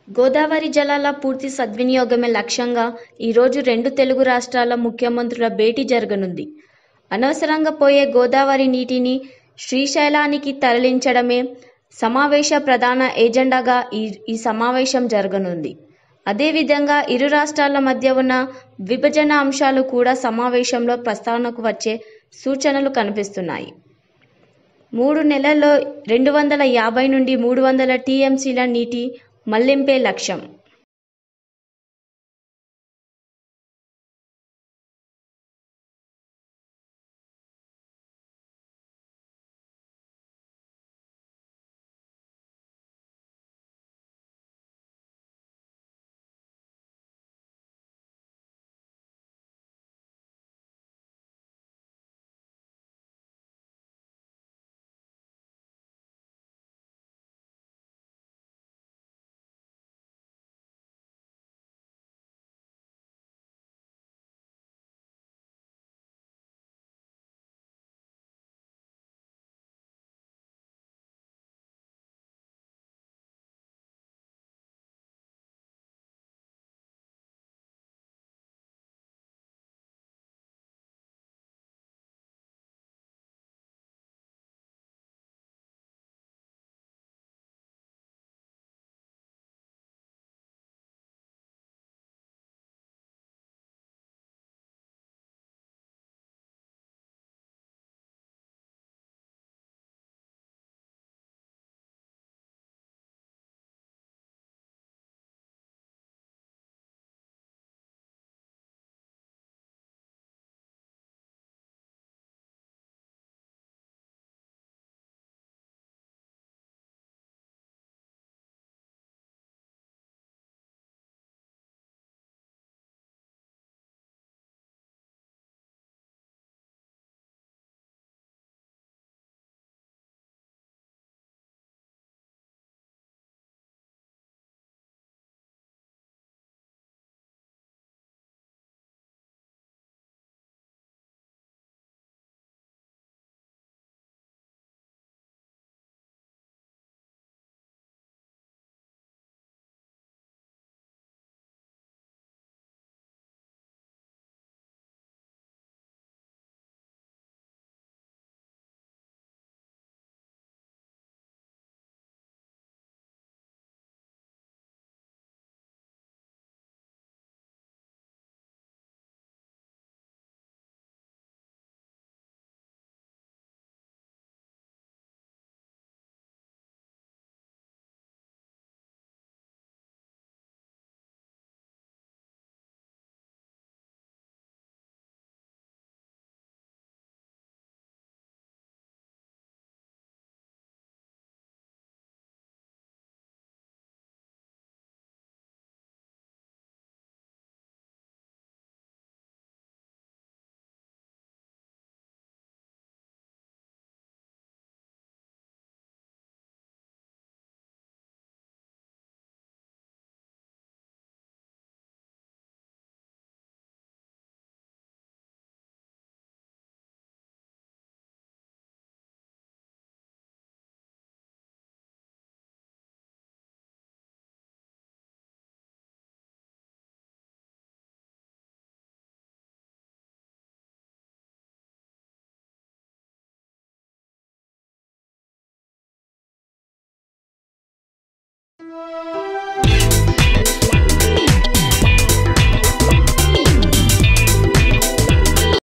గోదావరి జలాల పూర్తి సద్వినియోగమే లక్ష్యంగా ఈరోజు రెండు తెలుగు రాష్ట్రాల ముఖ్యమంత్రుల భేటీ జరగనుంది అనవసరంగా పోయే గోదావరి నీటిని శ్రీశైలానికి తరలించడమే సమావేశ ప్రధాన ఎజెండాగా ఈ ఈ సమావేశం జరగనుంది అదేవిధంగా ఇరు రాష్ట్రాల మధ్య ఉన్న విభజన అంశాలు కూడా సమావేశంలో ప్రస్తావనకు వచ్చే సూచనలు కనిపిస్తున్నాయి మూడు నెలల్లో రెండు వందల యాభై నుండి మూడు వందల టీఎంసీల నీటి మళ్లింపే లక్ష్యం